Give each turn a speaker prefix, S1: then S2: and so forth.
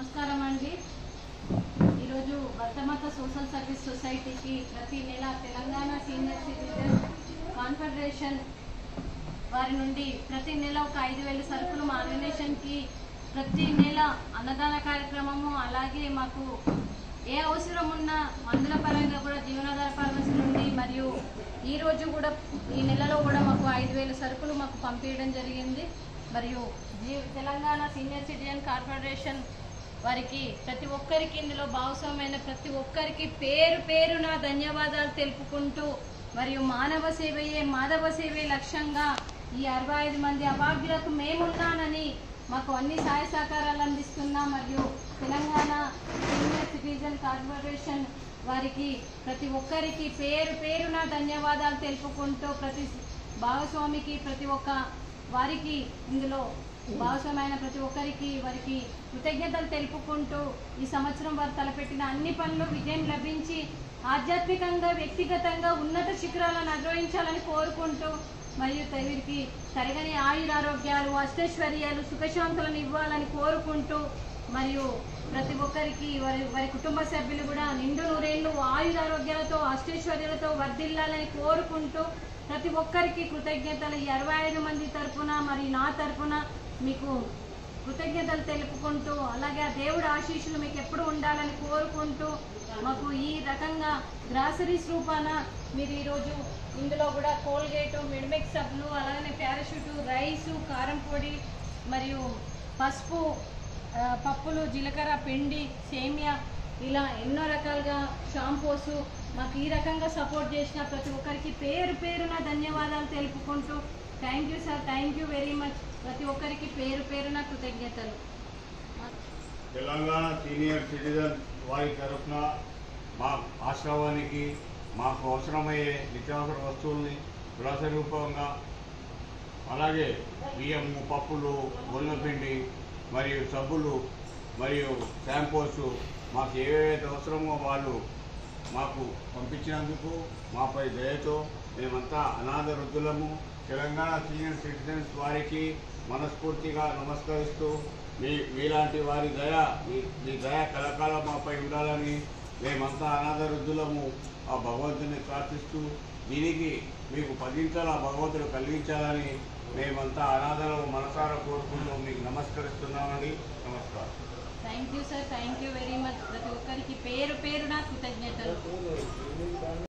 S1: నమస్కారం అండి ఈరోజు భర్తమాత సోషల్ సర్వీస్ సొసైటీకి ప్రతి నెల తెలంగాణ సీనియర్ సిటిజన్ కాన్ఫెడరేషన్ వారి నుండి ప్రతి నెల ఒక ఐదు వేల సరుకులు మా ఆర్గనైజేషన్కి ప్రతి నెల అన్నదాన కార్యక్రమము అలాగే మాకు ఏ అవసరం ఉన్నా మందుల పరంగా కూడా జీవనాధార ఫార్మసీ నుండి మరియు ఈ రోజు కూడా ఈ నెలలో కూడా మాకు ఐదు వేల సరుకులు మాకు పంపించడం జరిగింది మరియు జీ తెలంగాణ సీనియర్ సిటిజన్ కార్పొరేషన్ వారికి ప్రతి ఒక్కరికి ఇందులో భాగస్వామైన ప్రతి ఒక్కరికి పేరు పేరున ధన్యవాదాలు తెలుపుకుంటూ మరియు మానవ సేవయే మాధవ సేవే లక్ష్యంగా ఈ అరవై ఐదు మంది అభాగ్యులకు మేమున్నానని మాకు అన్ని సహాయ సహకారాలు అందిస్తున్న మరియు తెలంగాణ సీనియర్ సిటిజన్ కార్పొరేషన్ వారికి ప్రతి ఒక్కరికి పేరు పేరున ధన్యవాదాలు తెలుపుకుంటూ ప్రతి భాగస్వామికి ప్రతి ఒక్క వారికి ఇందులో భాగస్వామైన ప్రతి ఒక్కరికి వారికి కృతజ్ఞతలు తెలుపుకుంటూ ఈ సంవత్సరం వారు తలపెట్టిన అన్ని పనులు విజయం లభించి ఆధ్యాత్మికంగా వ్యక్తిగతంగా ఉన్నత శిఖరాలను అధిరోహించాలని కోరుకుంటూ మరియు త- వీరికి తరగని ఆయురారోగ్యాలు అష్టైశ్వర్యాలు సుఖశాంతులను ఇవ్వాలని కోరుకుంటూ మరియు ప్రతి ఒక్కరికి వారి వారి కుటుంబ సభ్యులు కూడా నిండు నూరేళ్లు ఆయురారోగ్యాలతో అష్టైశ్వర్యాలతో వర్ధిల్లాలని కోరుకుంటూ ప్రతి ఒక్కరికి కృతజ్ఞతలు ఈ అరవై ఐదు మంది తరపున మరి నా తరపున మీకు కృతజ్ఞతలు తెలుపుకుంటూ అలాగే ఆ దేవుడి ఆశీస్సులు మీకు ఎప్పుడు ఉండాలని కోరుకుంటూ మాకు ఈ రకంగా గ్రాసరీస్ రూపాన మీరు ఈరోజు ఇందులో కూడా కోల్గేటు మిడ్మెక్ సబ్బులు అలాగే పారాషూటు రైసు కారం పొడి మరియు పసుపు ఆ, పప్పులు జీలకర్ర పిండి సేమియా ఇలా ఎన్నో రకాలుగా షాంపూస్ మాకు ఈ రకంగా సపోర్ట్ చేసిన ప్రతి ఒక్కరికి పేరు పేరున ధన్యవాదాలు తెలుపుకుంటూ thank you sir thank you very much ప్రతి ఒక్కరికి పేరు పేరున కృతజ్ఞతలు
S2: తెలంగాణ సీనియర్ సిటిజన్ వారి తరఫున మా ఆశ్రమానికి మాకు అవసరమయ్యే నిత్యావసర వస్తువుల్ని గ్రాసరీ రూపంగా అలాగే బియ్యము పప్పులు గొల్లపిండి మరియు సబ్బులు మరియు షాంపూస్ మాకు ఏవైతే అవసరమో వాళ్ళు మాకు పంపించినందుకు మాపై దయతో మేమంతా అనాథ వృద్ధులము తెలంగాణ సీనియర్ సిటిజన్స్ వారికి మనస్ఫూర్తిగా నమస్కరిస్తూ మీ మీలాంటి వారి దయ మీ మీ దయ కలకాలం మాపై ఉండాలని మేమంతా అనాథ వృద్ధులము ఆ భగవంతుని ప్రార్థిస్తూ దీనికి మీకు పదింతల భగవంతుడు కలిగించాలని మేమంతా అనాథలు మనసారా కోరుకుంటూ మీకు నమస్కరిస్తున్నామని నమస్కారం
S1: thank you sir thank you very much ప్రతి ఒక్కరికి పేరు పేరున కృతజ్ఞతలు